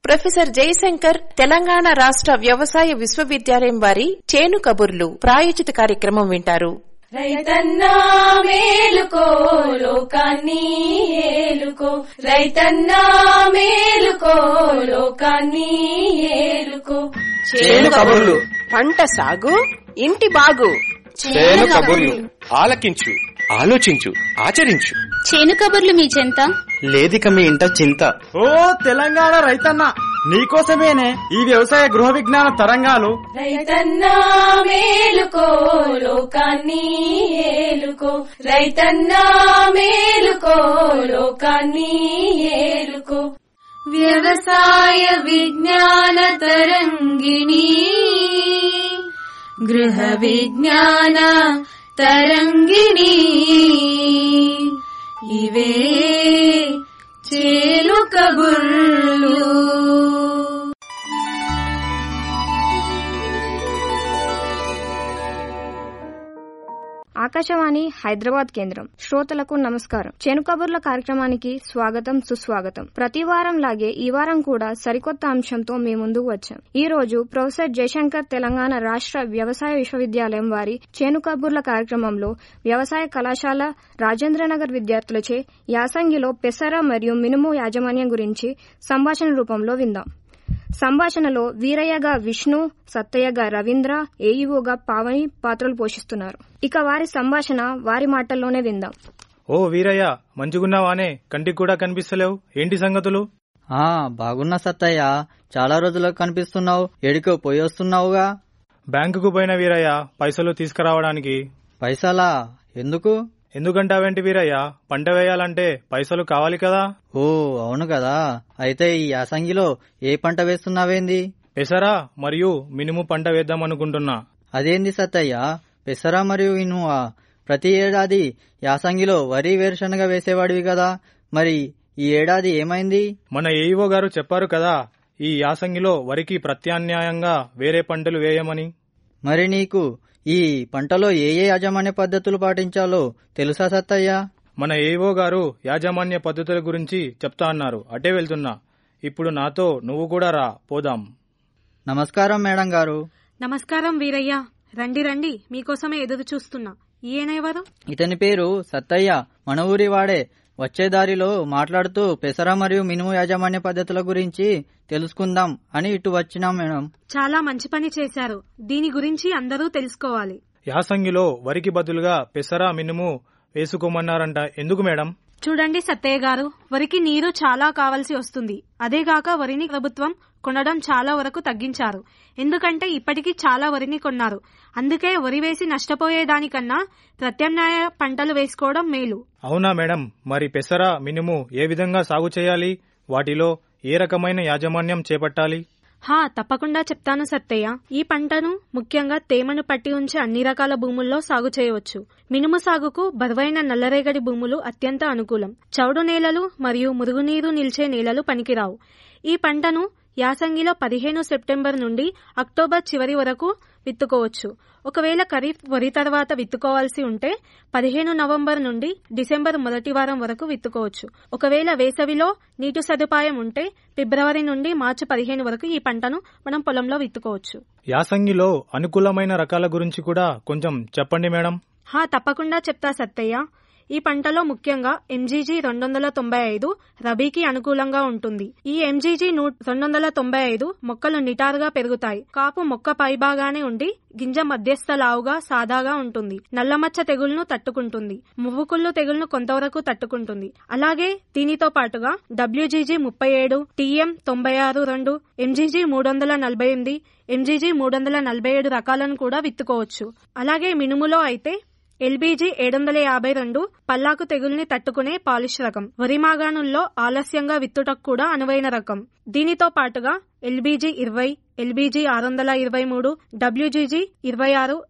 professor Jayashankar Telangana రాష్ట్ర వ్యవసాయ విశ్వవిద్యాలయం వారి చేను కబుర్లు ప్రాయోజిత కార్యక్రమం వింటారు రైతన్నా మేలుకో లోకాన్ని ఏలుకో రైతన్నా మేలుకో లోకాన్ని ఏలుకో చేను కబుర్లు పంట సాగు ఇంటి బాగు చేను కబుర్లు ఆలకించు ఆలోచించు ఆచరించు చేను కబుర్లు మీ చెంత లేదిక మీ ఇంట చింత ఓ తెలంగాణ రైతన్న నీకోసమేనే ఈ వ్యవసాయ గృహ విజ్ఞాన తరంగాలు రైతన్నా మేలుకో లోకాన్ని ఏలుకో రైతన్నా మేలుకో లోకాన్ని ఏలుకో వ్యవసాయ విజ్ఞాన తరంగిణి గృహ విజ్ఞాన తరంగిణి ఇవే చేలు కబుర్లు ఆకాశవాణి హైదరాబాద్ కేంద్రం శ్రోతలకు నమస్కారం చేను కబుర్ల కార్యక్రమానికి స్వాగతం సుస్వాగతం ప్రతి వారం లాగే ఈ వారం కూడా సరికొత్త అంశంతో మీ ముందుకు వచ్చాం ఈ రోజు ప్రొఫెసర్ జయశంకర్ తెలంగాణ రాష్ట్ర వ్యవసాయ విశ్వవిద్యాలయం వారి చేను కబుర్ల కార్యక్రమంలో వ్యవసాయ కళాశాల రాజేంద్రనగర్ విద్యార్థులచే యాసంగిలో పెసర మరియు మినుము యాజమాన్యం గురించి సంభాషణ రూపంలో విందాం సంభాషణలో వీరయ్యగా విష్ణు సత్తయ్యగా రవీంద్ర ఏఈఓగా పావని పాత్రలు పోషిస్తున్నారు ఇక వారి సంభాషణ వారి మాటల్లోనే విందాం ఓ వీరయ్య మంచిగున్నావానే కంటికి కూడా కనిపిస్తలేవు ఏంటి సంగతులు ఆ బాగున్నా సత్తయ్య చాలా రోజులకు కనిపిస్తున్నావు ఎడికో పోయి వస్తున్నావుగా బ్యాంకుకు పోయిన వీరయ్య పైసలు తీసుకురావడానికి పైసలా ఎందుకు ఎందుకంటావేంటి వీరయ్య పంట వేయాలంటే పైసలు కావాలి కదా ఓ అవును కదా అయితే ఈ యాసంగిలో ఏ పంట వేస్తున్నావేంది పెసరా మరియు మినుము పంట వేద్దామనుకుంటున్నా అదేంది సత్తయ్య పెసర మరియు ఇనువా ప్రతి ఏడాది యాసంగిలో వరి వేరుశనగ వేసేవాడివి కదా మరి ఈ ఏడాది ఏమైంది మన ఏఈఓ గారు చెప్పారు కదా ఈ యాసంగిలో వరికి ప్రత్యామ్నాయంగా వేరే పంటలు వేయమని మరి నీకు ఈ పంటలో ఏ ఏ యాజమాన్య పద్ధతులు పాటించాలో తెలుసా సత్తయ్య మన ఏఓ గారు యాజమాన్య పద్ధతుల గురించి చెప్తా అన్నారు అటే వెళ్తున్నా ఇప్పుడు నాతో నువ్వు కూడా రా పోదాం నమస్కారం మేడం గారు నమస్కారం వీరయ్య రండి రండి మీకోసమే ఎదురు చూస్తున్నా ఈయనెవరు ఇతని పేరు సత్తయ్య మన ఊరి వాడే వచ్చే దారిలో మాట్లాడుతూ పెసర మరియు మినుము యాజమాన్య పద్ధతుల గురించి తెలుసుకుందాం అని ఇటు వచ్చినాం మేడం చాలా మంచి పని చేశారు దీని గురించి అందరూ తెలుసుకోవాలి యాసంగిలో వరికి బదులుగా పెసర మినుము వేసుకోమన్నారంట ఎందుకు మేడం చూడండి సత్తయ్య గారు వరికి నీరు చాలా కావలసి వస్తుంది అదేగాక వరిని ప్రభుత్వం కొనడం చాలా వరకు తగ్గించారు ఎందుకంటే ఇప్పటికీ చాలా వరిని కొన్నారు అందుకే వరి వేసి నష్టపోయేదానికన్నా ప్రత్యామ్నాయ పంటలు వేసుకోవడం మేలు అవునా మేడం మరి పెసర మినుము ఏ విధంగా సాగు చేయాలి వాటిలో ఏ రకమైన యాజమాన్యం చేపట్టాలి హా తప్పకుండా చెప్తాను సత్తయ్య ఈ పంటను ముఖ్యంగా తేమను పట్టి ఉంచే అన్ని రకాల భూముల్లో సాగు చేయవచ్చు మినుము సాగుకు బరువైన నల్లరేగడి భూములు అత్యంత అనుకూలం చౌడు నేలలు మరియు మురుగునీరు నిల్చే నేలలు పనికిరావు ఈ పంటను యాసంగిలో పదిహేను సెప్టెంబర్ నుండి అక్టోబర్ చివరి వరకు విత్తుకోవచ్చు ఒకవేళ ఖరీఫ్ వరి తర్వాత విత్తుకోవాల్సి ఉంటే పదిహేను నవంబర్ నుండి డిసెంబర్ మొదటి వారం వరకు విత్తుకోవచ్చు ఒకవేళ వేసవిలో నీటి సదుపాయం ఉంటే ఫిబ్రవరి నుండి మార్చి పదిహేను వరకు ఈ పంటను మనం పొలంలో విత్తుకోవచ్చు యాసంగిలో అనుకూలమైన రకాల గురించి కూడా కొంచెం చెప్పండి మేడం హా తప్పకుండా చెప్తా సత్తయ్య ఈ పంటలో ముఖ్యంగా ఎంజీజీ రెండు వందల తొంభై ఐదు రబీకి అనుకూలంగా ఉంటుంది ఈ ఎంజీజీ రెండు వందల తొంభై ఐదు మొక్కలు నిటారుగా పెరుగుతాయి కాపు మొక్క పైభాగానే ఉండి గింజ మధ్యస్థ లావుగా సాదాగా ఉంటుంది నల్లమచ్చ తెగుళ్లను తట్టుకుంటుంది మువ్వుకుళ్ళు తెగుళ్లను కొంతవరకు తట్టుకుంటుంది అలాగే దీనితో పాటుగా డబ్ల్యూజీజీ ముప్పై ఏడు టీఎం తొంభై ఆరు రెండు ఎంజీజీ మూడు వందల నలభై ఎనిమిది ఎంజీజీ మూడు వందల నలభై ఏడు రకాలను కూడా విత్తుకోవచ్చు అలాగే మినుములో అయితే ఎల్బీజీ ఏడు వందల యాభై రెండు పల్లాకు తెగుల్ని తట్టుకునే పాలిష్ రకం వరి మాగాణుల్లో ఆలస్యంగా విత్తుటకు కూడా అనువైన రకం దీనితో పాటుగా ఎల్బీజీ ఇరవై ఎల్బీజీ ఆరు వందల ఇరవై మూడు డబ్ల్యూజీజీ ఇరవై ఆరు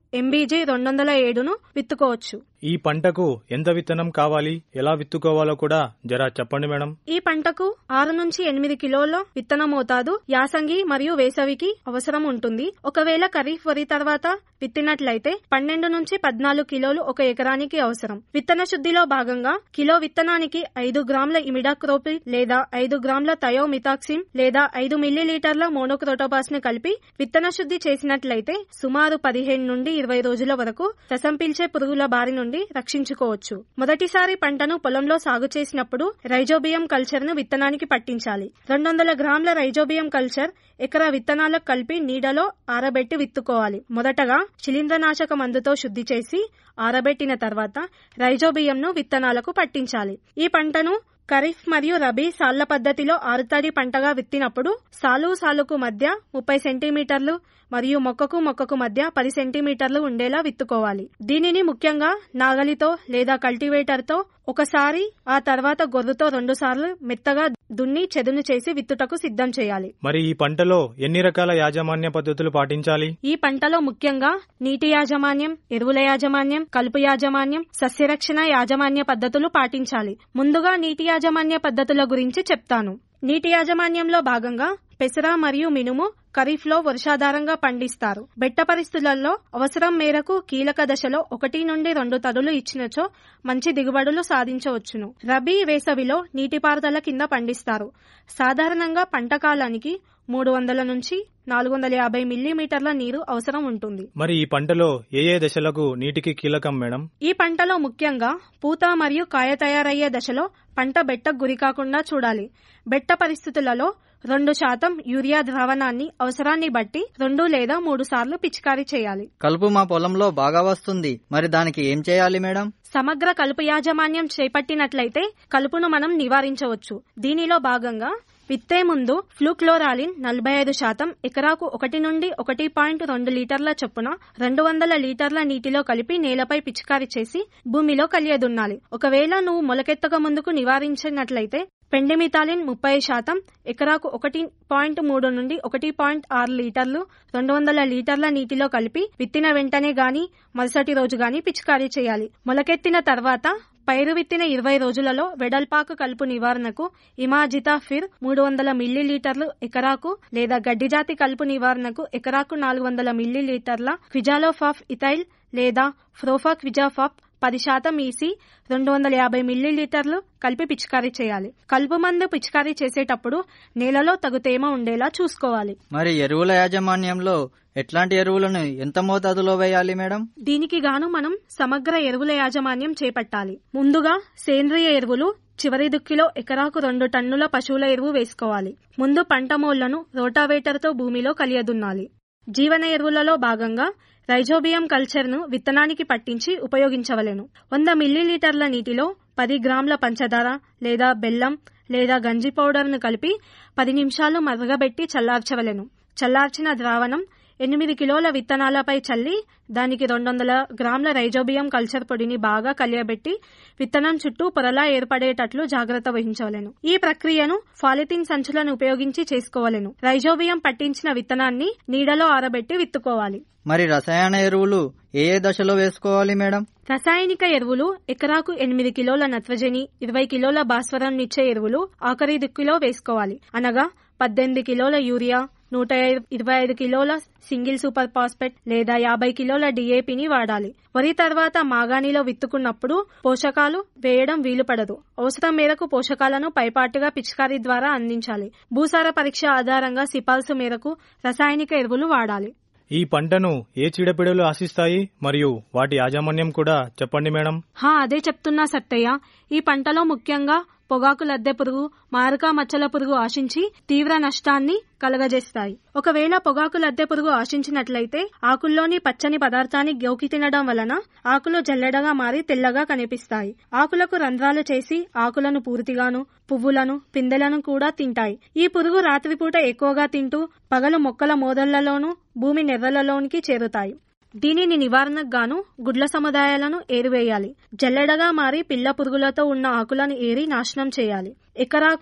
ఎంబీజీ రెండు వందల ఏడును విత్తుకోవచ్చు ఈ పంటకు ఎంత విత్తనం కావాలి ఎలా విత్తుకోవాలో కూడా జరా చెప్పండి మేడం ఈ పంటకు ఆరు నుంచి ఎనిమిది కిలోల విత్తన మోతాదు యాసంగి మరియు వేసవికి అవసరం ఉంటుంది ఒకవేళ ఖరీఫ్ వరి తర్వాత విత్తినట్లయితే పన్నెండు నుంచి పద్నాలుగు కిలోలు ఒక ఎకరానికి అవసరం విత్తన శుద్ధిలో భాగంగా కిలో విత్తనానికి ఐదు గ్రాముల ఇమిడాక్రోపి లేదా ఐదు గ్రాముల థయోమితాక్సిమ్ లేదా ఐదు మిల్లీలీటర్ల మోనోక్రోటోపాస్ ను కలిపి విత్తన శుద్ధి చేసినట్లయితే సుమారు పదిహేను నుండి ఇరవై రోజుల వరకు రసం పీల్చే పురుగుల బారి నుండి రక్షించుకోవచ్చు మొదటిసారి పంటను పొలంలో సాగు చేసినప్పుడు రైజోబియం కల్చర్ ను విత్తనానికి పట్టించాలి రెండు వందల గ్రాముల రైజోబియం కల్చర్ ఎకరా విత్తనాలకు కలిపి నీడలో ఆరబెట్టి విత్తుకోవాలి మొదటగా శిలీంద్రనాశక మందుతో శుద్ధి చేసి ఆరబెట్టిన తర్వాత రైజోబియంను విత్తనాలకు పట్టించాలి ఈ పంటను ఖరీఫ్ మరియు రబీ సాళ్ల పద్ధతిలో ఆరుతడి పంటగా విత్తినప్పుడు సాలు సాలుకు మధ్య ముప్పై సెంటీమీటర్లు మరియు మొక్కకు మొక్కకు మధ్య పది సెంటీమీటర్లు ఉండేలా విత్తుకోవాలి దీనిని ముఖ్యంగా నాగలితో లేదా కల్టివేటర్తో ఒకసారి ఆ తర్వాత గొర్రుతో రెండు సార్లు మెత్తగా దున్ని చెదును చేసి విత్తుటకు సిద్ధం చేయాలి మరి ఈ పంటలో ఎన్ని రకాల యాజమాన్య పద్ధతులు పాటించాలి ఈ పంటలో ముఖ్యంగా నీటి యాజమాన్యం ఎరువుల యాజమాన్యం కలుపు యాజమాన్యం సస్యరక్షణ యాజమాన్య పద్ధతులు పాటించాలి ముందుగా నీటి యాజమాన్య పద్ధతుల గురించి చెప్తాను నీటి యాజమాన్యంలో భాగంగా పెసర మరియు మినుము ఖరీఫ్ లో వర్షాధారంగా పండిస్తారు బెట్ట పరిస్థితులలో అవసరం మేరకు కీలక దశలో ఒకటి నుండి రెండు తడులు ఇచ్చినచో మంచి దిగుబడులు సాధించవచ్చును రబీ వేసవిలో నీటిపారుదల కింద పండిస్తారు సాధారణంగా పంట కాలానికి మూడు వందల నుంచి నాలుగు వందల యాభై మిల్లీమీటర్ల నీరు అవసరం ఉంటుంది మరి ఈ పంటలో ఏ ఏ దశలకు నీటికి కీలకం మేడం ఈ పంటలో ముఖ్యంగా పూత మరియు కాయ తయారయ్యే దశలో పంట బెట్టకు గురికాకుండా చూడాలి బెట్ట పరిస్థితులలో రెండు శాతం యూరియా ద్రావణాన్ని అవసరాన్ని బట్టి రెండు లేదా మూడు సార్లు పిచికారీ చేయాలి కలుపు మా పొలంలో బాగా వస్తుంది మరి దానికి ఏం చేయాలి మేడం సమగ్ర కలుపు యాజమాన్యం చేపట్టినట్లయితే కలుపును మనం నివారించవచ్చు దీనిలో భాగంగా విత్తే ముందు ఫ్లూక్లోరాలిన్ నలభై ఐదు శాతం ఎకరాకు ఒకటి నుండి ఒకటి పాయింట్ రెండు లీటర్ల చొప్పున రెండు వందల లీటర్ల నీటిలో కలిపి నేలపై పిచికారీ చేసి భూమిలో కలియదున్నాలి ఒకవేళ నువ్వు మొలకెత్తక ముందుకు నివారించినట్లయితే పెండిమితాలిన్ ముప్పై శాతం ఎకరాకు ఒకటి పాయింట్ మూడు నుండి ఒకటి పాయింట్ ఆరు లీటర్లు రెండు వందల లీటర్ల నీటిలో కలిపి విత్తిన వెంటనే గాని మరుసటి రోజు గాని పిచికారీ చేయాలి మొలకెత్తిన తర్వాత పైరు విత్తిన ఇరవై రోజులలో వెడల్పాకు కలుపు నివారణకు ఇమాజితాఫిర్ మూడు వందల మిల్లీలీటర్లు ఎకరాకు లేదా గడ్డిజాతి కలుపు నివారణకు ఎకరాకు నాలుగు వందల మిల్లీలీటర్ల క్విజాలోఫాఫ్ ఇథైల్ లేదా ఫ్రోఫాక్విజాఫాప్ పది శాతం ఈసి రెండు వందల యాభై మిల్లీలీటర్లు కలిపి పిచికారీ చేయాలి కలుపు మందు పిచికారీ చేసేటప్పుడు నేలలో తగు తేమ ఉండేలా చూసుకోవాలి మరి ఎరువుల యాజమాన్యంలో ఎట్లాంటి ఎరువులను ఎంత మోతాదులో వేయాలి మేడం దీనికి గాను మనం సమగ్ర ఎరువుల యాజమాన్యం చేపట్టాలి ముందుగా సేంద్రియ ఎరువులు చివరి దుక్కిలో ఎకరాకు రెండు టన్నుల పశువుల ఎరువు వేసుకోవాలి ముందు పంట మోళ్లను రోటావేటర్తో భూమిలో కలియదున్నాలి జీవన ఎరువులలో భాగంగా రైజోబియం కల్చర్ ను విత్తనానికి పట్టించి ఉపయోగించవలెను వంద మిల్లీలీటర్ల నీటిలో పది గ్రాముల పంచదార లేదా బెల్లం లేదా గంజి పౌడర్ ను కలిపి పది నిమిషాలు మరగబెట్టి చల్లార్చవలెను చల్లార్చిన ద్రావణం ఎనిమిది కిలోల విత్తనాలపై చల్లి దానికి రెండు వందల గ్రాముల రైజోబియం కల్చర్ పొడిని బాగా కలియబెట్టి విత్తనం చుట్టూ పొరలా ఏర్పడేటట్లు జాగ్రత్త వహించవలెను ఈ ప్రక్రియను ఫాలిథిన్ సంచులను ఉపయోగించి చేసుకోవలెను రైజోబియం పట్టించిన విత్తనాన్ని నీడలో ఆరబెట్టి విత్తుకోవాలి మరి రసాయన ఎరువులు ఏ ఏ దశలో వేసుకోవాలి మేడం రసాయనిక ఎరువులు ఎకరాకు ఎనిమిది కిలోల నత్రజని ఇరవై కిలోల భాస్వరం ఇచ్చే ఎరువులు ఆఖరి దిక్కులో వేసుకోవాలి అనగా పద్దెనిమిది కిలోల యూరియా నూట ఇరవై ఐదు కిలోల సింగిల్ సూపర్ ఫాస్ఫేట్ లేదా యాభై కిలోల డిఏపిని వాడాలి వరి తర్వాత మాగాణిలో విత్తుకున్నప్పుడు పోషకాలు వేయడం వీలు పడదు అవసరం మేరకు పోషకాలను పైపాటుగా పిచికారీ ద్వారా అందించాలి భూసార పరీక్ష ఆధారంగా సిఫార్సు మేరకు రసాయనిక ఎరువులు వాడాలి ఈ పంటను ఏ చీడపీడలు ఆశిస్తాయి మరియు వాటి యాజమాన్యం కూడా చెప్పండి మేడం హా అదే చెప్తున్నా సత్తయ్య ఈ పంటలో ముఖ్యంగా పొగాకు లద్దె పురుగు మారక మచ్చల పురుగు ఆశించి తీవ్ర నష్టాన్ని కలగజేస్తాయి ఒకవేళ పొగాకు లద్దె పురుగు ఆశించినట్లయితే ఆకుల్లోని పచ్చని పదార్థాన్ని గోకి తినడం వలన ఆకులు జల్లెడగా మారి తెల్లగా కనిపిస్తాయి ఆకులకు రంధ్రాలు చేసి ఆకులను పూర్తిగాను పువ్వులను పిందెలను కూడా తింటాయి ఈ పురుగు రాత్రిపూట ఎక్కువగా తింటూ పగలు మొక్కల మోదళ్లలోనూ భూమి నెర్రలలోనికి చేరుతాయి దీనిని నివారణకు గాను గుడ్ల సముదాయాలను ఏరివేయాలి జల్లెడగా మారి పిల్ల పురుగులతో ఉన్న ఆకులను ఏరి నాశనం చేయాలి ఎకరాకు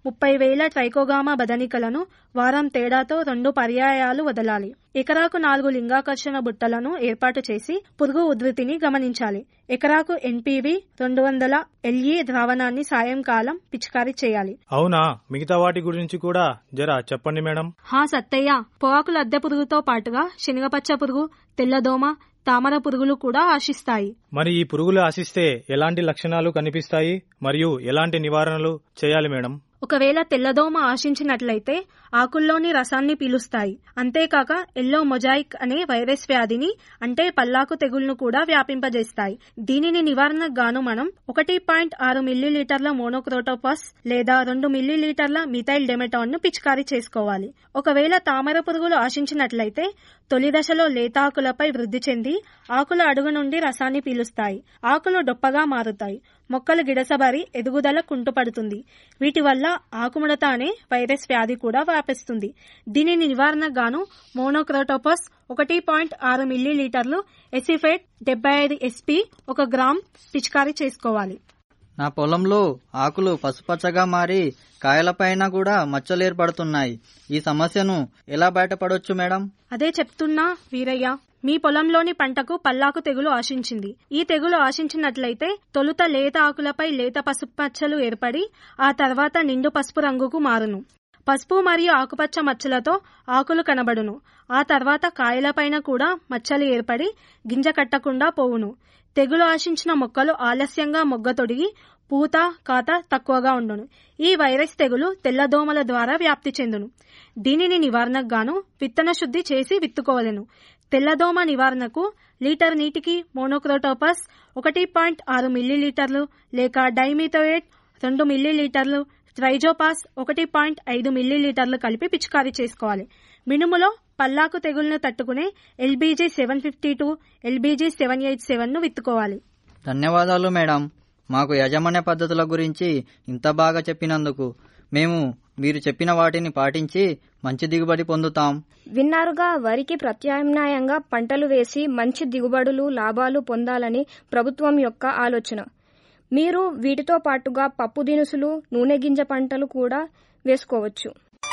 ముప్పై వేల ట్రైకోగామా బదనికలను వారం తేడాతో రెండు పర్యాయాలు వదలాలి ఎకరాకు నాలుగు లింగాకర్షణ బుట్టలను ఏర్పాటు చేసి పురుగు ఉధృతిని గమనించాలి ఎకరాకు ఎన్పివి రెండు వందల ఎల్ఈ ద్రావణాన్ని సాయంకాలం పిచికారీ చేయాలి అవునా మిగతా వాటి గురించి కూడా జరా చెప్పండి మేడం హా సత్తయ్య పొగాకుల అద్దె పురుగుతో పాటుగా శనగపచ్చ పురుగు తెల్లదోమ తామర పురుగులు కూడా ఆశిస్తాయి మరి ఈ పురుగులు ఆశిస్తే ఎలాంటి లక్షణాలు కనిపిస్తాయి మరియు ఎలాంటి నివారణలు చేయాలి మేడం ఒకవేళ తెల్లదోమ ఆశించినట్లయితే ఆకుల్లోని రసాన్ని పీలుస్తాయి అంతేకాక ఎల్లో మొజాయిక్ అనే వైరస్ వ్యాధిని అంటే పల్లాకు తెగుళ్లను కూడా వ్యాపింపజేస్తాయి దీనిని నివారణకు గాను మనం ఒకటి పాయింట్ ఆరు మిల్లీలీటర్ల మోనోక్రోటోపస్ లేదా రెండు మిల్లీలీటర్ల మిథైల్ డెమెటాన్ ను పిచికారీ చేసుకోవాలి ఒకవేళ తామర పురుగులు ఆశించినట్లయితే తొలి దశలో లేత ఆకులపై వృద్ధి చెంది ఆకుల అడుగు నుండి రసాన్ని పీలుస్తాయి ఆకులు డొప్పగా మారుతాయి మొక్కలు గిడసబారి ఎదుగుదల కుంటుపడుతుంది వీటి వల్ల ఆకుముడత అనే వైరస్ వ్యాధి కూడా వ్యాపిస్తుంది దీనిని నివారణకు గాను మోనోక్రోటోపస్ ఒకటి పాయింట్ ఆరు మిల్లీలీటర్లు ఎసిఫేట్ డెబ్బై ఐదు ఎస్పీ ఒక గ్రామ్ పిచికారీ చేసుకోవాలి నా పొలంలో ఆకులు పసుపచ్చగా మారి కాయలపైన కూడా మచ్చలు ఏర్పడుతున్నాయి ఈ సమస్యను ఎలా బయటపడొచ్చు మేడం అదే చెప్తున్నా వీరయ్య మీ పొలంలోని పంటకు పల్లాకు తెగులు ఆశించింది ఈ తెగులు ఆశించినట్లయితే తొలుత లేత ఆకులపై లేత పసుపు మచ్చలు ఏర్పడి ఆ తర్వాత నిండు పసుపు రంగుకు మారును పసుపు మరియు ఆకుపచ్చ మచ్చలతో ఆకులు కనబడును ఆ తర్వాత కాయలపైన కూడా మచ్చలు ఏర్పడి గింజ కట్టకుండా పోవును తెగులు ఆశించిన మొక్కలు ఆలస్యంగా మొగ్గ తొడిగి పూత కాత తక్కువగా ఉండును ఈ వైరస్ తెగులు తెల్లదోమల ద్వారా వ్యాప్తి చెందును దీనిని నివారణకు గాను విత్తన శుద్ధి చేసి విత్తుకోవలెను తెల్లదోమ నివారణకు లీటర్ నీటికి మోనోక్రోటోపస్ ఒకటి పాయింట్ ఆరు మిల్లీలీటర్లు లేక డైమిథోయేట్ రెండు మిల్లీలీటర్లు ట్రైజోపాస్ ఒకటి పాయింట్ ఐదు మిల్లీలీటర్లు కలిపి పిచికారీ చేసుకోవాలి మినుములో పల్లాకు తెగుళ్లను తట్టుకునే LBG seven fifty two LBG seven eight seven ను విత్తుకోవాలి ధన్యవాదాలు మేడం మాకు యాజమాన్య పద్ధతుల గురించి ఇంత బాగా చెప్పినందుకు మేము మీరు చెప్పిన వాటిని పాటించి మంచి దిగుబడి పొందుతాం విన్నారుగా వరికి ప్రత్యామ్నాయంగా పంటలు వేసి మంచి దిగుబడులు లాభాలు పొందాలని ప్రభుత్వం యొక్క ఆలోచన మీరు వీటితో పాటుగా పప్పు దినుసులు నూనె గింజ పంటలు కూడా వేసుకోవచ్చు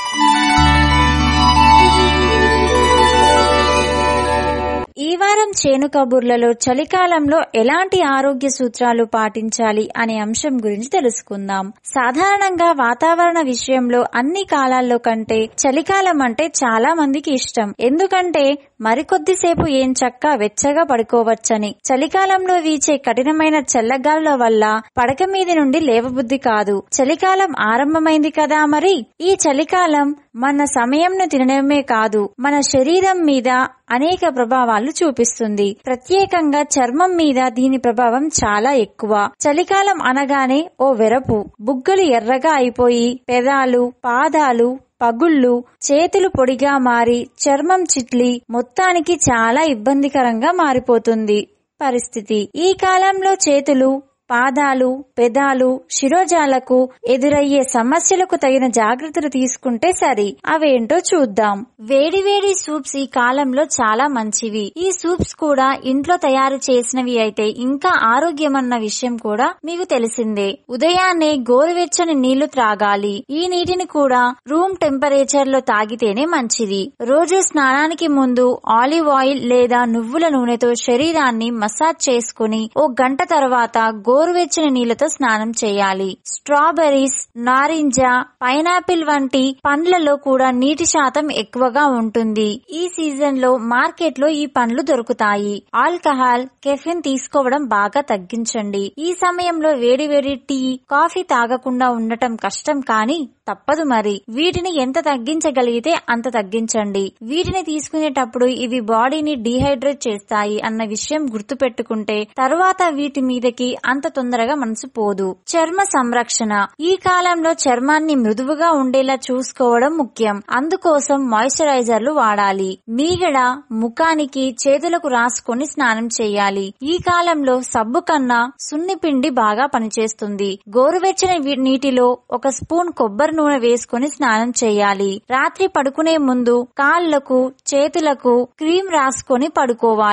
ఈ వారం చేను కబుర్లలో చలికాలంలో ఎలాంటి ఆరోగ్య సూత్రాలు పాటించాలి అనే అంశం గురించి తెలుసుకుందాం సాధారణంగా వాతావరణ విషయంలో అన్ని కాలాల్లో కంటే చలికాలం అంటే చాలా మందికి ఇష్టం ఎందుకంటే మరికొద్దిసేపు ఏం చక్క వెచ్చగా పడుకోవచ్చని చలికాలంలో వీచే కఠినమైన చల్లగాలుల వల్ల పడక మీది నుండి లేవబుద్ధి కాదు చలికాలం ఆరంభమైంది కదా మరి ఈ చలికాలం మన సమయంను తినడమే కాదు మన శరీరం మీద అనేక ప్రభావాలు చూపిస్తుంది ప్రత్యేకంగా చర్మం మీద దీని ప్రభావం చాలా ఎక్కువ చలికాలం అనగానే ఓ వెరపు బుగ్గలు ఎర్రగా అయిపోయి పెదాలు పాదాలు పగుళ్ళు చేతులు పొడిగా మారి చర్మం చిట్లి మొత్తానికి చాలా ఇబ్బందికరంగా మారిపోతుంది పరిస్థితి ఈ కాలంలో చేతులు పాదాలు పెదాలు శిరోజాలకు ఎదురయ్యే సమస్యలకు తగిన జాగ్రత్తలు తీసుకుంటే సరి అవేంటో చూద్దాం వేడివేడి సూప్స్ ఈ కాలంలో చాలా మంచివి ఈ సూప్స్ కూడా ఇంట్లో తయారు చేసినవి అయితే ఇంకా ఆరోగ్యమన్న విషయం కూడా మీకు తెలిసిందే ఉదయాన్నే గోరువెచ్చని నీళ్లు త్రాగాలి ఈ నీటిని కూడా రూమ్ టెంపరేచర్ లో తాగితేనే మంచిది రోజు స్నానానికి ముందు ఆలివ్ ఆయిల్ లేదా నువ్వుల నూనెతో శరీరాన్ని మసాజ్ చేసుకుని ఓ గంట తర్వాత గోరువెచ్చని నీళ్లతో స్నానం చేయాలి స్ట్రాబెర్రీస్ నారింజ పైనాపిల్ వంటి పండ్లలో కూడా నీటి శాతం ఎక్కువగా ఉంటుంది ఈ సీజన్ లో మార్కెట్ లో ఈ పండ్లు దొరుకుతాయి ఆల్కహాల్ కెఫిన్ తీసుకోవడం బాగా తగ్గించండి ఈ సమయంలో వేడి వేడి టీ కాఫీ తాగకుండా ఉండటం కష్టం కానీ తప్పదు మరి వీటిని ఎంత తగ్గించగలిగితే అంత తగ్గించండి వీటిని తీసుకునేటప్పుడు ఇవి బాడీని డీహైడ్రేట్ చేస్తాయి అన్న విషయం గుర్తుపెట్టుకుంటే తరువాత వీటి మీదకి అంత తొందరగా మనసు పోదు చర్మ సంరక్షణ ఈ కాలంలో చర్మాన్ని మృదువుగా ఉండేలా చూసుకోవడం ముఖ్యం అందుకోసం మాయిశ్చరైజర్లు వాడాలి మీగడ ముఖానికి చేతులకు రాసుకొని స్నానం చేయాలి ఈ కాలంలో సబ్బు కన్నా సున్నిపిండి బాగా పనిచేస్తుంది గోరువెచ్చని వి- నీటిలో ఒక స్పూన్ కొబ్బరి నూనె వేసుకొని స్నానం చేయాలి రాత్రి పడుకునే ముందు కాళ్లకు చేతులకు క్రీమ్ రాసుకొని పడుకోవాలి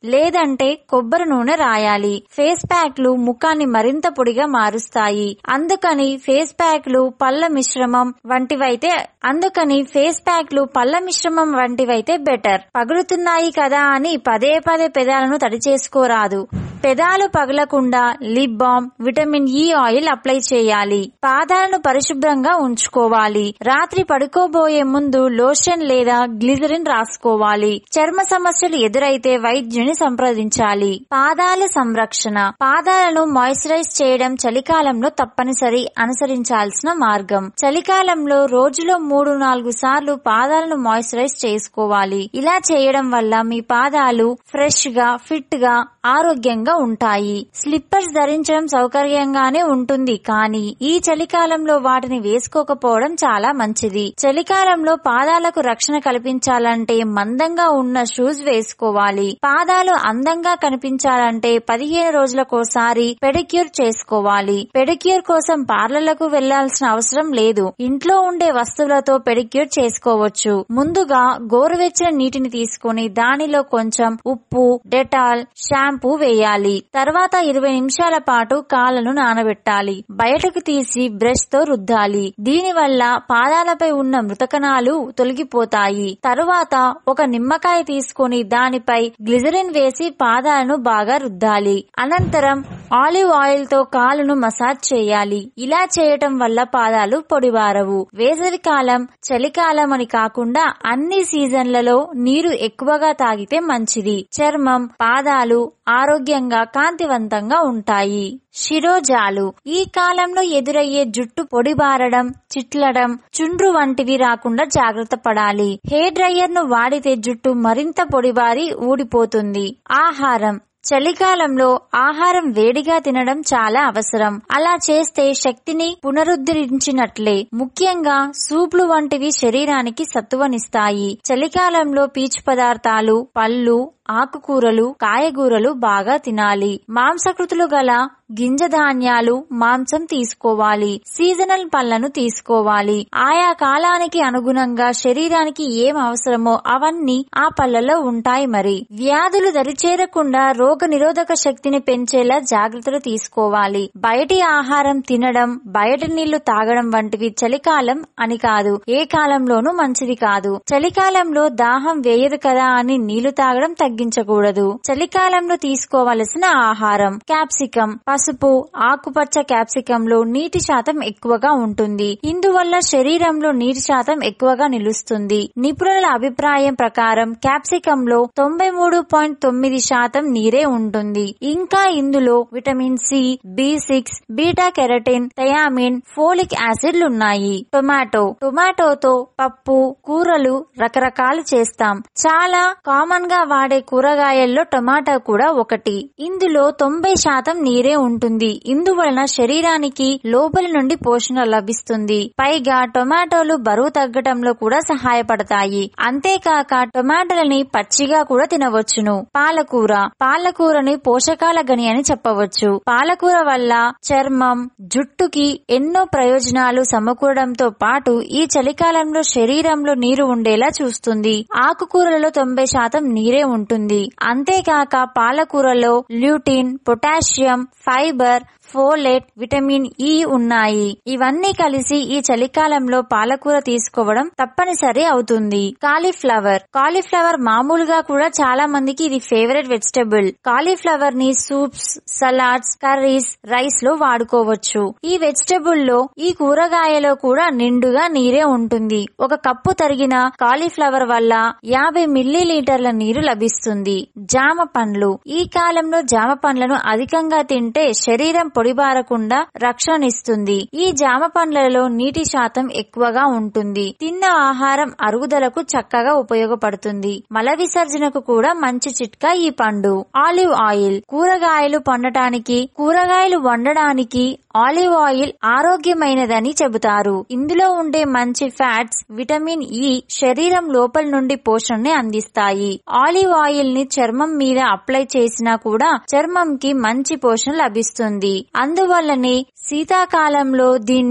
లేదంటే కొబ్బరి నూనె రాయాలి ఫేస్ ప్యాక్లు ముఖాన్ని మరింత పొడిగా మారుస్తాయి అందుకని ఫేస్ ప్యాక్లు పళ్ళ మిశ్రమం వంటివైతే అందుకని ఫేస్ ప్యాక్లు పళ్ళ మిశ్రమం వంటివైతే బెటర్ పగులుతున్నాయి కదా అని పదే పదే పెదాలను తడి చేసుకోరాదు పెదాలు పగలకుండా lip balm vitamin E oil apply చేయాలి పాదాలను పరిశుభ్రంగా ఉంచుకోవాలి రాత్రి పడుకోబోయే ముందు లోషన్ లేదా గ్లిజరిన్ రాసుకోవాలి చర్మ సమస్యలు ఎదురైతే వైద్యుని సంప్రదించాలి పాదాల సంరక్షణ పాదాలను మాయిశ్చరైజ్ చేయడం చలికాలంలో తప్పనిసరి అనుసరించాల్సిన మార్గం చలికాలంలో రోజులో మూడు నాలుగు సార్లు పాదాలను మాయిశ్చరైజ్ చేసుకోవాలి ఇలా చేయడం వల్ల మీ పాదాలు ఫ్రెష్ గా ఫిట్ గా ఆరోగ్యంగా ఉంటాయి స్లిప్పర్స్ ధరించడం సౌకర్యంగానే ఉంటుంది కానీ ఈ చలికాలంలో వాటిని వేసుకోకపోవడం చాలా మంచిది చలికాలంలో పాదాలకు రక్షణ కల్పించాలంటే మందంగా ఉన్న షూస్ వేసుకోవాలి పాదాలు అందంగా కనిపించాలంటే పదిహేను రోజులకోసారి పెడిక్యూర్ చేసుకోవాలి పెడిక్యూర్ కోసం పార్లర్లకు వెళ్లాల్సిన అవసరం లేదు ఇంట్లో ఉండే వస్తువులతో పెడిక్యూర్ చేసుకోవచ్చు ముందుగా గోరువెచ్చని నీటిని తీసుకుని దానిలో కొంచెం ఉప్పు డెటాల్ షాంపూ వేయాలి తర్వాత ఇరవై నిమిషాల పాటు కాళ్ళను నానబెట్టాలి బయటకు తీసి బ్రష్ తో రుద్దాలి దీనివల్ల పాదాలపై ఉన్న మృతకణాలు తొలగిపోతాయి తరువాత ఒక నిమ్మకాయ తీసుకుని దానిపై గ్లిజరిన్ వేసి పాదాలను బాగా రుద్దాలి అనంతరం ఆలివ్ ఆయిల్ తో కాలును మసాజ్ చేయాలి ఇలా చేయటం వల్ల పాదాలు పొడిబారవు వేసవి కాలం చలికాలం అని కాకుండా అన్ని సీజన్లలో నీరు ఎక్కువగా తాగితే మంచిది చర్మం పాదాలు ఆరోగ్యంగా కాంతివంతంగా ఉంటాయి శిరోజాలు ఈ కాలంలో ఎదురయ్యే జుట్టు పొడిబారడం చిట్లడం చుండ్రు వంటివి రాకుండా జాగ్రత్త పడాలి హెయిర్ డ్రైయర్ ను వాడితే జుట్టు మరింత పొడిబారి ఊడిపోతుంది ఆహారం చలికాలంలో ఆహారం వేడిగా తినడం చాలా అవసరం అలా చేస్తే శక్తిని పునరుద్ధరించినట్లే ముఖ్యంగా సూప్లు వంటివి శరీరానికి సత్తువనిస్తాయి చలికాలంలో పీచు పదార్థాలు పళ్ళు ఆకుకూరలు కాయగూరలు బాగా తినాలి మాంసకృతులు గల గింజ ధాన్యాలు మాంసం తీసుకోవాలి సీజనల్ పళ్లను తీసుకోవాలి ఆయా కాలానికి అనుగుణంగా శరీరానికి ఏం అవసరమో అవన్నీ ఆ పళ్లలో ఉంటాయి మరి వ్యాధులు దరిచేరకుండా రోగ నిరోధక శక్తిని పెంచేలా జాగ్రత్తలు తీసుకోవాలి బయటి ఆహారం తినడం బయట నీళ్లు తాగడం వంటివి చలికాలం అని కాదు ఏ కాలంలోనూ మంచిది కాదు చలికాలంలో దాహం వేయదు కదా అని నీళ్లు తాగడం తగ్గించకూడదు చలికాలంలో తీసుకోవలసిన ఆహారం క్యాప్సికం పసుపు ఆకుపచ్చ క్యాప్సికం లో నీటి శాతం ఎక్కువగా ఉంటుంది ఇందువల్ల శరీరంలో నీటి శాతం ఎక్కువగా నిలుస్తుంది నిపుణుల అభిప్రాయం ప్రకారం క్యాప్సికం లో తొంభై మూడు పాయింట్ తొమ్మిది శాతం నీరే ఉంటుంది ఇంకా ఇందులో vitamin C B six beta carotene thiamine folic యాసిడ్లున్నాయి టొమాటో టొమాటోతో పప్పు కూరలు రకరకాలు చేస్తాం చాలా కామన్ గా వాడే కూరగాయల్లో టొమాటో కూడా ఒకటి ఇందులో తొంభై శాతం నీరే ఉంటుంది ఇందువలన శరీరానికి లోపలి నుండి పోషణ లభిస్తుంది పైగా టొమాటోలు బరువు తగ్గటంలో కూడా సహాయపడతాయి అంతేకాక టొమాటోలని పచ్చిగా కూడా తినవచ్చును పాలకూర పాలకూరని పోషకాల గని అని చెప్పవచ్చు పాలకూర వల్ల చర్మం జుట్టుకి ఎన్నో ప్రయోజనాలు సమకూరడంతో పాటు ఈ చలికాలంలో శరీరంలో నీరు ఉండేలా చూస్తుంది ఆకుకూరలలో తొంభై శాతం నీరే ఉంటుంది అంతేకాక పాలకూరలో lutein potassium fibre folate vitamin E ఉన్నాయి ఇవన్నీ కలిసి ఈ చలికాలంలో పాలకూర తీసుకోవడం తప్పనిసరి అవుతుంది కాలీఫ్లవర్ కాలీఫ్లవర్ మామూలుగా కూడా చాలా మందికి ఇది ఫేవరెట్ వెజిటబుల్ కాలీఫ్లవర్ ని సూప్స్ సలాడ్స్ కర్రీస్ రైస్ లో వాడుకోవచ్చు ఈ వెజిటబుల్ లో ఈ కూరగాయలో కూడా నిండుగా నీరే ఉంటుంది ఒక కప్పు తరిగిన కాలీఫ్లవర్ వల్ల యాభై మిల్లీ లీటర్ల నీరు లభిస్తుంది జామ పండ్లు ఈ కాలంలో జామ పండ్లను అధికంగా తింటే శరీరం పొడిబారకుండా రక్షణనిస్తుంది ఈ జామ పండ్లలో నీటి శాతం ఎక్కువగా ఉంటుంది తిన్న ఆహారం అరుగుదలకు చక్కగా ఉపయోగపడుతుంది మల విసర్జనకు కూడా మంచి చిట్కా ఈ పండు ఆలివ్ ఆయిల్ కూరగాయలు పండటానికి కూరగాయలు వండడానికి ఆలివ్ ఆయిల్ ఆరోగ్యమైనదని చెబుతారు ఇందులో ఉండే మంచి ఫ్యాట్స్ విటమిన్ ఇ శరీరం లోపల నుండి పోషణని అందిస్తాయి ఆలివ్ ఆయిల్ ని చర్మం మీద అప్లై చేసినా కూడా చర్మంకి మంచి పోషణ లభిస్తుంది అందువల్లనే శీతాకాలంలో దీన్ని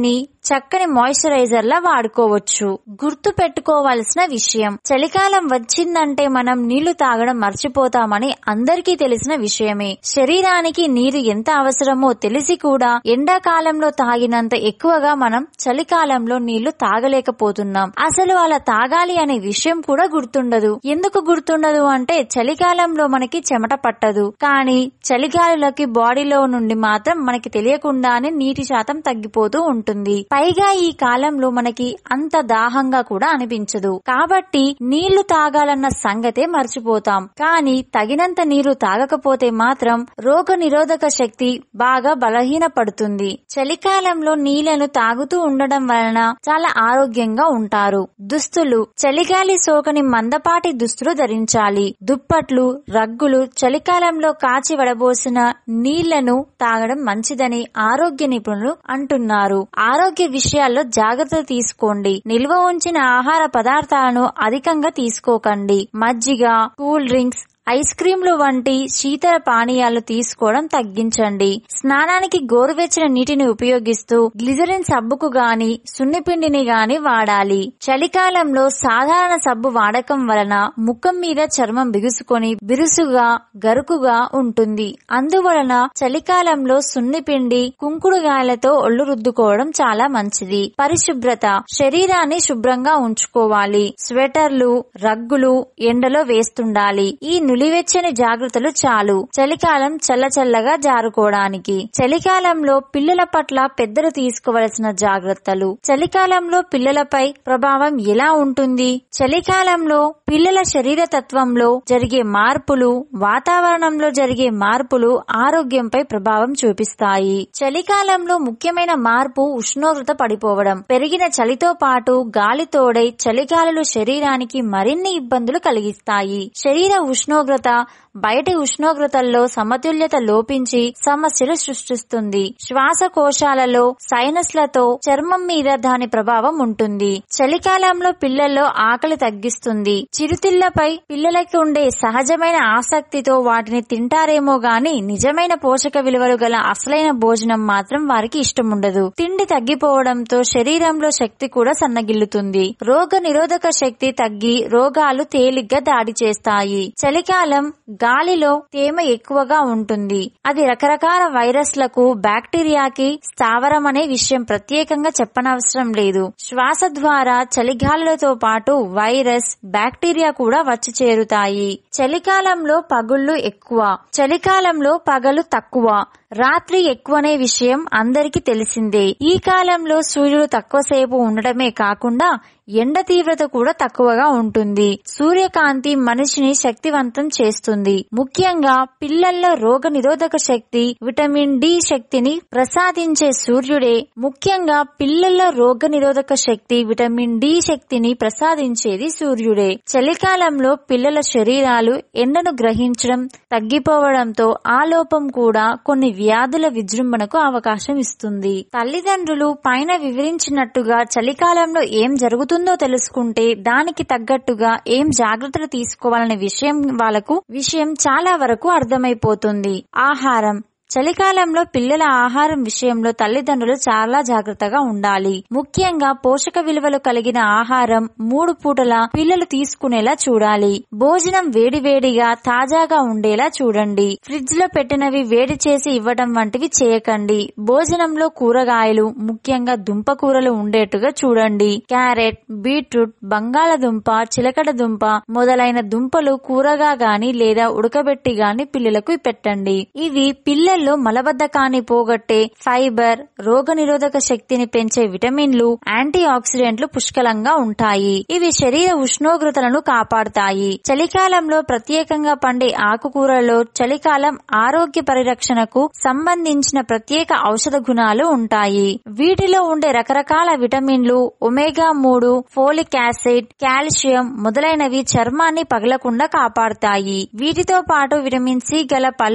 చక్కని మాయిశ్చరైజర్ లా వాడుకోవచ్చు గుర్తు పెట్టుకోవాల్సిన విషయం చలికాలం వచ్చిందంటే మనం నీళ్లు తాగడం మర్చిపోతామని అందరికీ తెలిసిన విషయమే శరీరానికి నీరు ఎంత అవసరమో తెలిసి కూడా ఎండాకాలంలో తాగినంత ఎక్కువగా మనం చలికాలంలో నీళ్లు తాగలేకపోతున్నాం అసలు అలా తాగాలి అనే విషయం కూడా గుర్తుండదు ఎందుకు గుర్తుండదు అంటే చలికాలంలో మనకి చెమట పట్టదు కానీ చలిగాలులకి బాడీలో నుండి మాత్రం మనకి తెలియకుండానే నీటి శాతం తగ్గిపోతూ ఉంటుంది పైగా ఈ కాలంలో మనకి అంత దాహంగా కూడా అనిపించదు కాబట్టి నీళ్లు తాగాలన్న సంగతే మర్చిపోతాం కానీ తగినంత నీరు తాగకపోతే మాత్రం రోగ నిరోధక శక్తి బాగా బలహీనపడుతుంది చలికాలంలో నీళ్లను తాగుతూ ఉండడం వలన చాలా ఆరోగ్యంగా ఉంటారు దుస్తులు చలిగాలి సోకని మందపాటి దుస్తులు ధరించాలి దుప్పట్లు రగ్గులు చలికాలంలో కాచి వడబోసిన నీళ్లను తాగడం మంచిదని ఆరోగ్య నిపుణులు అంటున్నారు ఆరోగ్య విషయాల్లో జాగ్రత్తలు తీసుకోండి నిల్వ ఉంచిన ఆహార పదార్థాలను అధికంగా తీసుకోకండి మజ్జిగ కూల్ డ్రింక్స్ ఐస్ క్రీంలు వంటి శీతల పానీయాలు తీసుకోవడం తగ్గించండి స్నానానికి గోరువెచ్చని నీటిని ఉపయోగిస్తూ గ్లిజరిన్ సబ్బుకు గాని సున్నిపిండిని గాని వాడాలి చలికాలంలో సాధారణ సబ్బు వాడకం వలన ముఖం మీద చర్మం బిగుసుకొని బిరుసుగా గరుకుగా ఉంటుంది అందువలన చలికాలంలో సున్నిపిండి కుంకుడుగాయలతో ఒళ్ళు రుద్దుకోవడం చాలా మంచిది పరిశుభ్రత శరీరాన్ని శుభ్రంగా ఉంచుకోవాలి స్వెటర్లు రగ్గులు ఎండలో వేస్తుండాలి ఈ నులివెచ్చని జాగ్రత్తలు చాలు చలికాలం చల్లచల్లగా జారుకోవడానికి చలికాలంలో పిల్లల పట్ల పెద్దలు తీసుకోవలసిన జాగ్రత్తలు చలికాలంలో పిల్లలపై ప్రభావం ఎలా ఉంటుంది చలికాలంలో పిల్లల శరీర తత్వంలో జరిగే మార్పులు వాతావరణంలో జరిగే మార్పులు ఆరోగ్యంపై ప్రభావం చూపిస్తాయి చలికాలంలో ముఖ్యమైన మార్పు ఉష్ణోగ్రత పడిపోవడం పెరిగిన చలితో పాటు గాలి తోడై చలిగాలులు శరీరానికి మరిన్ని ఇబ్బందులు కలిగిస్తాయి శరీర ఉష్ణోగ్రత బయటి ఉష్ణోగ్రతల్లో సమతుల్యత లోపించి సమస్యలు సృష్టిస్తుంది శ్వాసకోశాలలో సైనస్లతో చర్మం మీద దాని ప్రభావం ఉంటుంది చలికాలంలో పిల్లల్లో ఆకలి తగ్గిస్తుంది చిరుతిళ్లపై పిల్లలకి ఉండే సహజమైన ఆసక్తితో వాటిని తింటారేమో గాని నిజమైన పోషక విలువలు గల అసలైన భోజనం మాత్రం వారికి ఇష్టం ఉండదు తిండి తగ్గిపోవడంతో శరీరంలో శక్తి కూడా సన్నగిల్లుతుంది రోగ నిరోధక శక్తి తగ్గి రోగాలు తేలిగ్గా దాడి చేస్తాయి చలికాలం గాలిలో తేమ ఎక్కువగా ఉంటుంది అది రకరకాల వైరస్లకు బ్యాక్టీరియాకి స్థావరం అనే విషయం ప్రత్యేకంగా చెప్పనవసరం లేదు శ్వాస ద్వారా చలిగాలులతో పాటు వైరస్ బ్యాక్టీరియా కూడా వచ్చి చేరుతాయి చలికాలంలో పగుళ్లు ఎక్కువ చలికాలంలో పగలు తక్కువ రాత్రి ఎక్కువనే విషయం అందరికీ తెలిసిందే ఈ కాలంలో సూర్యుడు తక్కువసేపు ఉండటమే కాకుండా ఎండ తీవ్రత కూడా తక్కువగా ఉంటుంది సూర్యకాంతి మనిషిని శక్తివంతం చేస్తుంది ముఖ్యంగా పిల్లల్లో రోగ నిరోధక శక్తి విటమిన్ డి శక్తిని ప్రసాదించే సూర్యుడే ముఖ్యంగా పిల్లల్లో రోగ నిరోధక శక్తి విటమిన్ డి శక్తిని ప్రసాదించేది సూర్యుడే చలికాలంలో పిల్లల శరీరాలు ఎండను గ్రహించడం తగ్గిపోవడంతో ఆ లోపం కూడా కొన్ని వ్యాధుల విజృంభణకు అవకాశం ఇస్తుంది తల్లిదండ్రులు పైన వివరించినట్టుగా చలికాలంలో ఏం జరుగుతుందో తెలుసుకుంటే దానికి తగ్గట్టుగా ఏం జాగ్రత్తలు తీసుకోవాలనే విషయం వాళ్ళకు విషయం చాలా వరకు అర్థమైపోతుంది ఆహారం చలికాలంలో పిల్లల ఆహారం విషయంలో తల్లిదండ్రులు చాలా జాగ్రత్తగా ఉండాలి ముఖ్యంగా పోషక విలువలు కలిగిన ఆహారం మూడు పూటల పిల్లలు తీసుకునేలా చూడాలి భోజనం వేడివేడిగా తాజాగా ఉండేలా చూడండి ఫ్రిడ్జ్ లో పెట్టినవి వేడి చేసి ఇవ్వడం వంటివి చేయకండి భోజనంలో కూరగాయలు ముఖ్యంగా దుంప కూరలు ఉండేట్టుగా చూడండి క్యారెట్ బీట్రూట్ బంగాళదుంప చిలకడ దుంప మొదలైన దుంపలు కూరగా గాని లేదా ఉడకబెట్టి గాని పిల్లలకు పెట్టండి ఇవి పిల్లలు పిల్లల్లో మలబద్ధకాన్ని పోగొట్టే ఫైబర్ రోగ నిరోధక శక్తిని పెంచే విటమిన్లు యాంటీ ఆక్సిడెంట్లు పుష్కలంగా ఉంటాయి ఇవి శరీర ఉష్ణోగ్రతలను కాపాడుతాయి చలికాలంలో ప్రత్యేకంగా పండే ఆకుకూరలలో చలికాలం ఆరోగ్య పరిరక్షణకు సంబంధించిన ప్రత్యేక ఔషధ గుణాలు ఉంటాయి వీటిలో ఉండే రకరకాల విటమిన్లు ఒమేగా మూడు ఫోలిక్ యాసిడ్ కాల్షియం మొదలైనవి చర్మాన్ని పగలకుండా కాపాడుతాయి వీటితో పాటు విటమిన్ సి గల పళ్ళు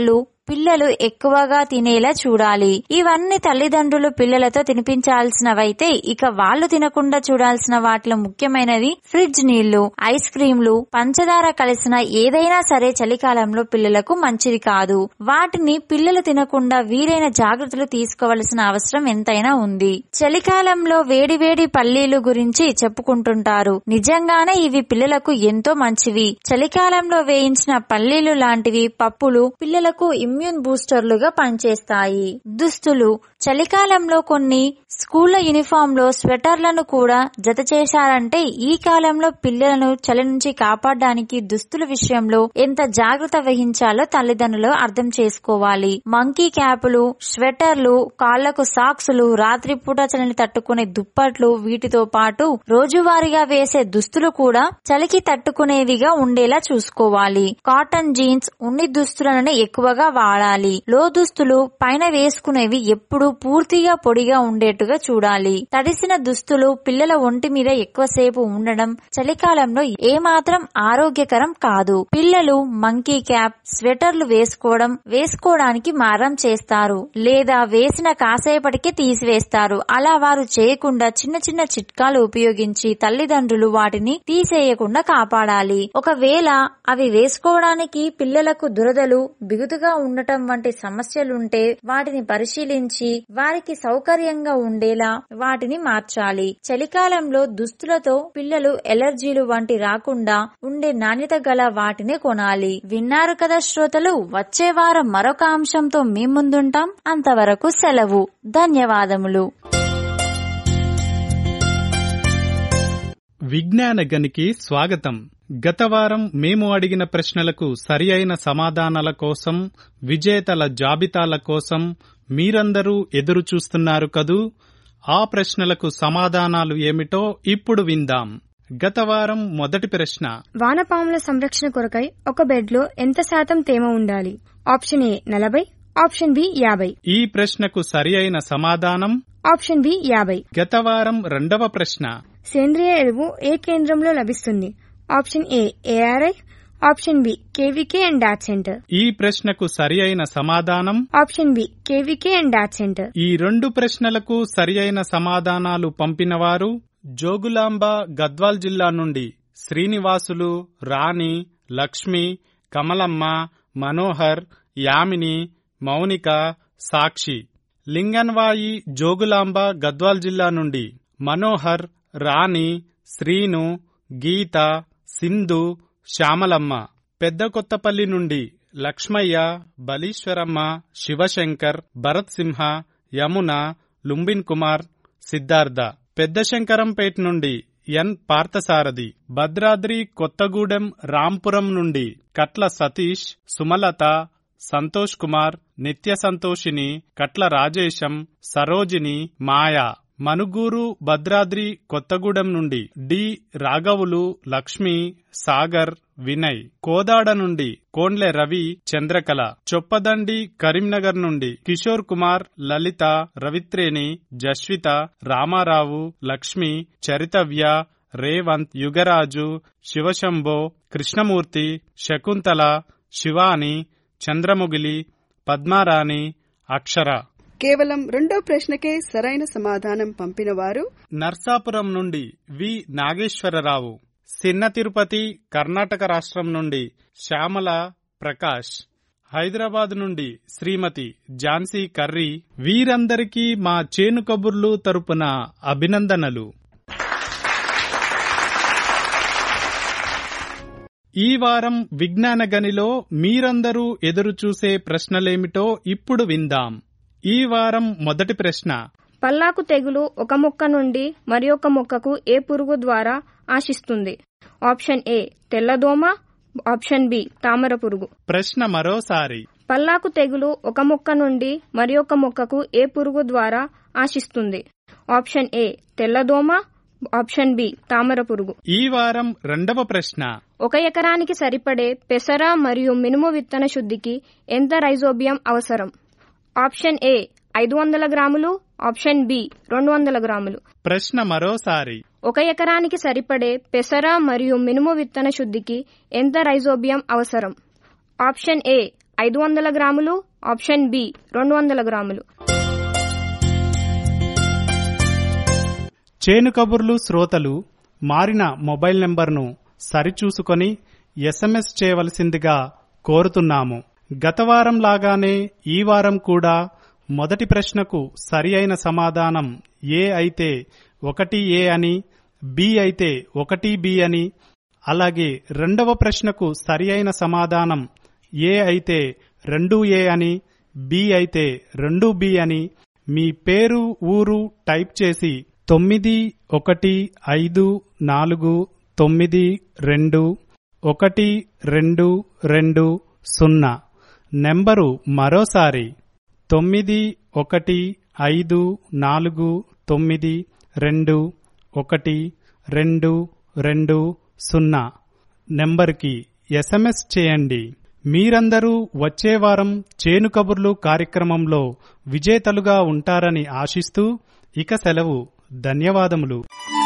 పిల్లలు ఎక్కువగా తినేలా చూడాలి ఇవన్నీ తల్లిదండ్రులు పిల్లలతో తినిపించాల్సినవైతే ఇక వాళ్ళు తినకుండా చూడాల్సిన వాటిలో ముఖ్యమైనవి ఫ్రిడ్జ్ నీళ్లు ఐస్ క్రీంలు పంచదార కలిసిన ఏదైనా సరే చలికాలంలో పిల్లలకు మంచిది కాదు వాటిని పిల్లలు తినకుండా వీలైన జాగ్రత్తలు తీసుకోవలసిన అవసరం ఎంతైనా ఉంది చలికాలంలో వేడివేడి పల్లీలు గురించి చెప్పుకుంటుంటారు నిజంగానే ఇవి పిల్లలకు ఎంతో మంచివి చలికాలంలో వేయించిన పల్లీలు లాంటివి పప్పులు పిల్లలకు ఇమ్యూన్ బూస్టర్లుగా పనిచేస్తాయి దుస్తులు చలికాలంలో కొన్ని స్కూళ్ల యూనిఫామ్ లో స్వెటర్లను కూడా జత చేశారంటే ఈ కాలంలో పిల్లలను చలి నుంచి కాపాడడానికి దుస్తుల విషయంలో ఎంత జాగ్రత్త వహించాలో తల్లిదండ్రులు అర్థం చేసుకోవాలి మంకీ క్యాపులు స్వెటర్లు కాళ్లకు సాక్సులు రాత్రిపూట చలిని తట్టుకునే దుప్పట్లు వీటితో పాటు రోజువారీగా వేసే దుస్తులు కూడా చలికి తట్టుకునేవిగా ఉండేలా చూసుకోవాలి కాటన్ జీన్స్ ఉన్ని దుస్తులను ఎక్కువగా వాడాలి లో దుస్తులు పైన వేసుకునేవి ఎప్పుడూ పూర్తిగా పొడిగా ఉండేట్టుగా చూడాలి తడిసిన దుస్తులు పిల్లల ఒంటి మీద ఎక్కువసేపు ఉండడం చలికాలంలో ఏమాత్రం ఆరోగ్యకరం కాదు పిల్లలు మంకీ క్యాప్ స్వెటర్లు వేసుకోవడం వేసుకోవడానికి మారం చేస్తారు లేదా వేసిన కాసేపటికి తీసివేస్తారు అలా వారు చేయకుండా చిన్న చిన్న చిట్కాలు ఉపయోగించి తల్లిదండ్రులు వాటిని తీసేయకుండా కాపాడాలి ఒకవేళ అవి వేసుకోవడానికి పిల్లలకు దురదలు బిగుతుగా ఉండటం వంటి సమస్యలుంటే వాటిని పరిశీలించి వారికి సౌకర్యంగా ఉండేలా వాటిని మార్చాలి చలికాలంలో దుస్తులతో పిల్లలు ఎలర్జీలు వంటి రాకుండా ఉండే నాణ్యత గల వాటిని కొనాలి విన్నారు కదా శ్రోతలు వచ్చే వారం మరొక అంశంతో మీ ముందుంటాం అంతవరకు సెలవు ధన్యవాదములు విజ్ఞాన గనికి స్వాగతం గత వారం మేము అడిగిన ప్రశ్నలకు సరి అయిన సమాధానాల కోసం విజేతల జాబితాల కోసం మీరందరూ ఎదురు చూస్తున్నారు కదూ ఆ ప్రశ్నలకు సమాధానాలు ఏమిటో ఇప్పుడు విందాం గత వారం మొదటి ప్రశ్న వానపాముల సంరక్షణ కొరకై ఒక బెడ్ లో ఎంత శాతం తేమ ఉండాలి ఆప్షన్ ఏ నలభై ఆప్షన్ బి యాభై ఈ ప్రశ్నకు సరి అయిన సమాధానం ఆప్షన్ బి యాభై గత వారం రెండవ ప్రశ్న సేంద్రియ ఎరువు ఏ కేంద్రంలో లభిస్తుంది option A ARI option B KVK and dot centre ఈ ప్రశ్నకు సరి అయిన సమాధానం option B KVK and dot centre ఈ రెండు ప్రశ్నలకు సరి అయిన సమాధానాలు పంపినవారు జోగులాంబ గద్వాల్ జిల్లా నుండి శ్రీనివాసులు రాణి లక్ష్మి కమలమ్మ మనోహర్ యామిని మౌనిక సాక్షి లింగన్వాయి జోగులాంబ గద్వాల్ జిల్లా నుండి మనోహర్ రాణి శ్రీను గీత సింధు శ్యామలమ్మ పెద్ద కొత్తపల్లి నుండి లక్ష్మయ్య బలీశ్వరమ్మ శివశంకర్ భరత్ సింహ యమున లుంబిన్ కుమార్ సిద్ధార్థ పెద్ద శంకరంపేట నుండి ఎన్ పార్థసారథి భద్రాద్రి కొత్తగూడెం రాంపురం నుండి కట్ల సతీష్ సుమలత సంతోష్ కుమార్ నిత్య సంతోషిని కట్ల రాజేశం సరోజిని మాయా మనుగూరు భద్రాద్రి కొత్తగూడెం నుండి డి రాఘవులు లక్ష్మి సాగర్ వినయ్ కోదాడ నుండి కోండ్లె రవి చంద్రకళ చొప్పదండి కరీంనగర్ నుండి కిషోర్ కుమార్ లలిత రవిత్రేణి జస్విత రామారావు లక్ష్మి చరితవ్య రేవంత్ యుగరాజు శివశంభో కృష్ణమూర్తి శకుంతల శివాని చంద్రముగిలి పద్మారాణి అక్షర కేవలం రెండో ప్రశ్నకే సరైన సమాధానం పంపినవారు నర్సాపురం నుండి వి నాగేశ్వరరావు సిన్న తిరుపతి కర్ణాటక రాష్ట్రం నుండి శ్యామల ప్రకాష్ హైదరాబాద్ నుండి శ్రీమతి ఝాన్సీ కర్రీ వీరందరికీ మా చేను కబుర్లు తరపున అభినందనలు ఈ వారం విజ్ఞాన గనిలో మీరందరూ ఎదురుచూసే ప్రశ్నలేమిటో ఇప్పుడు విందాం ఈ వారం మొదటి ప్రశ్న పల్లాకు తెగులు ఒక మొక్క నుండి మరి ఒక మొక్కకు ఏ పురుగు ద్వారా ఆశిస్తుంది ఆప్షన్ ఏ తెల్లదోమ ఆప్షన్ బి తామర పురుగు ప్రశ్న మరోసారి పల్లాకు తెగులు ఒక మొక్క నుండి మరి ఒక మొక్కకు ఏ పురుగు ద్వారా ఆశిస్తుంది ఆప్షన్ ఏ తెల్లదోమ ఆప్షన్ బి తామర పురుగు ఈ వారం రెండవ ప్రశ్న ఒక ఎకరానికి సరిపడే పెసర మరియు మినుము విత్తన శుద్ధికి ఎంత రైజోబియం అవసరం ఆప్షన్ ఏ ఐదు వందల గ్రాములు ఆప్షన్ బి రెండు వందల గ్రాములు ప్రశ్న మరోసారి ఒక ఎకరానికి సరిపడే పెసర మరియు మినుము విత్తన శుద్ధికి ఎంత రైజోబియం అవసరం ఆప్షన్ ఏ ఐదు వందల గ్రాములు ఆప్షన్ బి రెండు వందల గ్రాములు చేను కబుర్లు శ్రోతలు మారిన మొబైల్ నెంబర్ను సరిచూసుకొని ఎస్ఎంఎస్ చేయవలసిందిగా కోరుతున్నాము గత వారం లాగానే ఈ వారం కూడా మొదటి ప్రశ్నకు సరి అయిన సమాధానం ఏ అయితే ఒకటి ఏ అని బి అయితే ఒకటి బి అని అలాగే రెండవ ప్రశ్నకు సరి అయిన సమాధానం ఏ అయితే రెండు ఏ అని బి అయితే రెండు బి అని మీ పేరు ఊరు టైప్ చేసి తొమ్మిది ఒకటి ఐదు నాలుగు తొమ్మిది రెండు ఒకటి రెండు రెండు సున్నా నెంబరు మరోసారి తొమ్మిది ఒకటి ఐదు నాలుగు తొమ్మిది రెండు ఒకటి రెండు రెండు సున్నా నెంబర్కి ఎస్ఎంఎస్ చేయండి మీరందరూ వచ్చే వారం చేను కబుర్లు కార్యక్రమంలో విజేతలుగా ఉంటారని ఆశిస్తూ ఇక సెలవు ధన్యవాదములు